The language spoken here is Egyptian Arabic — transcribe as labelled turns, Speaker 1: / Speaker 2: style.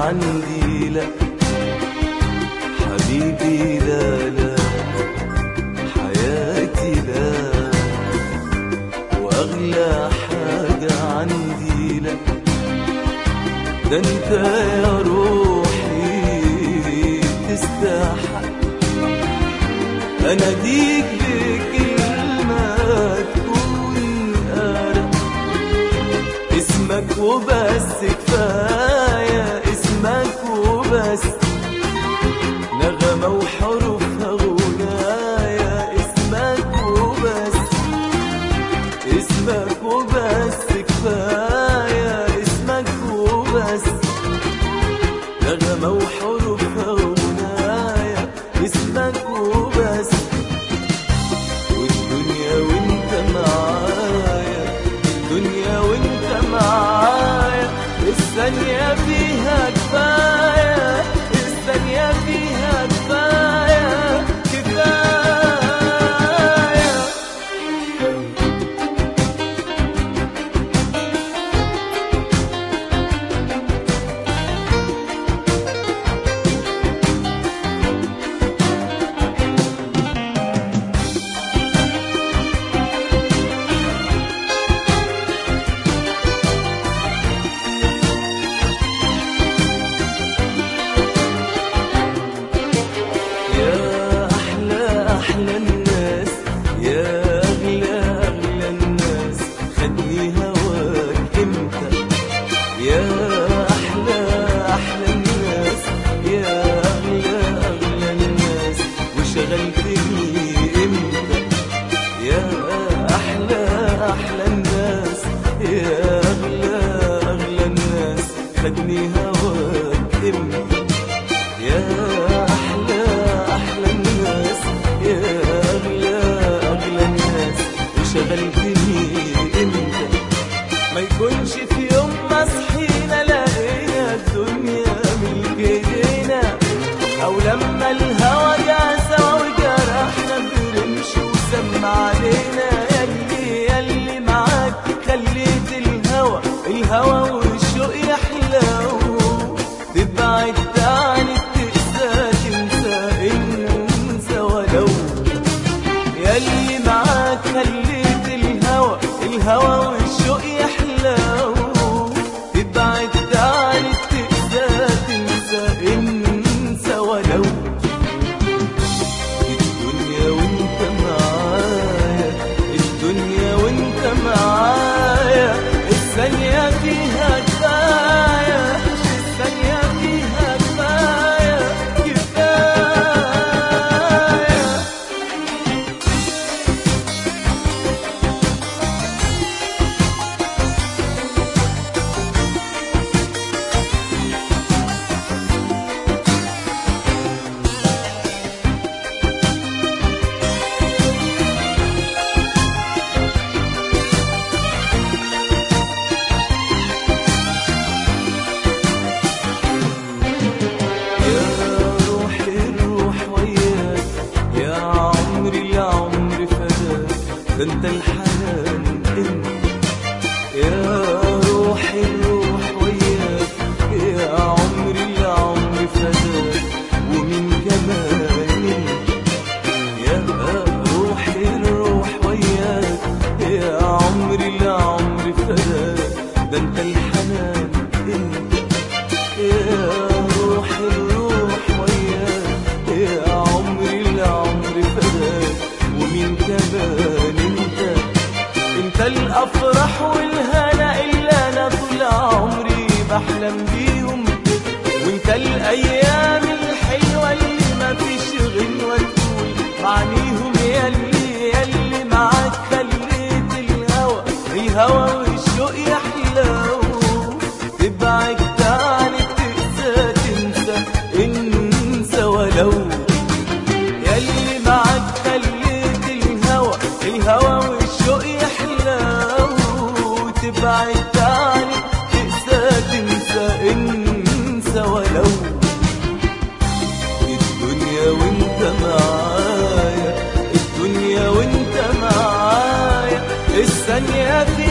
Speaker 1: عندي لا حبيبي لا لا حياتي لا واغلى حاجة عندي لا ده انت يا روحي تستحق اناديك بكلمة تكون قارئ اسمك وبس كفاية اسمك وبس نغمة وحروفها غنايا اسمك وبس اسمك وبس كفاية اسمك وبس نغمة وحروفها غنايا اسمك وبس والدنيا وانت معايا الدنيا وانت معايا الثانية فيها كفاية الثانية فيها كفاية كفاية يا أحلى أحلى الناس يا أغلى أغلى الناس خدني هواك إمتى يا أحلى أحلى الناس يا أغلى أغلى الناس وشغلتني إمتى يا أحلى أحلى الناس يا أغلى أغلى الناس خدني هواك إمتى يا أحلى أحلى الناس يا أغلى أغلى الناس وشغلتني إمتى ما يكونش في يوم ما صحينا لقينا الدنيا ملك ايدينا أو لما الهوى جه سوا وجرحنا برمش وسمع علينا يلي يلي معاك خليت الهوى الهوى والشوق يحلو تبعد تاني تقسى تنسى انسى ولو يلي معاك خليت الهوى الهوى والشوق يحلو تبعد تاني تقسى تنسى انسى ولو الدنيا وانت معايا الدنيا وانت معايا الثانية فيها كفاية الثانية فيها كفاية كفاية يا روحي الروح وياك يا عمري يا عمري فداك ده انت الحنان انت يا روحي الروح وياك يا عمري يا عمري فداك ومين كمان انت يا روحي الروح وياك يا عمري يا عمري فداك ده انت الحنان انت يا روح الروح وياك يا عمري العمر فداك ومين كمان انت انت الافراح والهنا اللي انا طول عمري بحلم بيهم وانت الايام الحلوه اللي ما فيش غنوه تقول معنيهم يلي يلي معاك خليت الهوى الهوى والشوق يحلو تبعد تاني تقسى تنسى انسى ولو يلي معاك خليت الهوى الهوى والشوق يحلو تبعد تاني تقسى تنسى انسى ولو الدنيا وانت معايا الدنيا وانت معايا الثانية في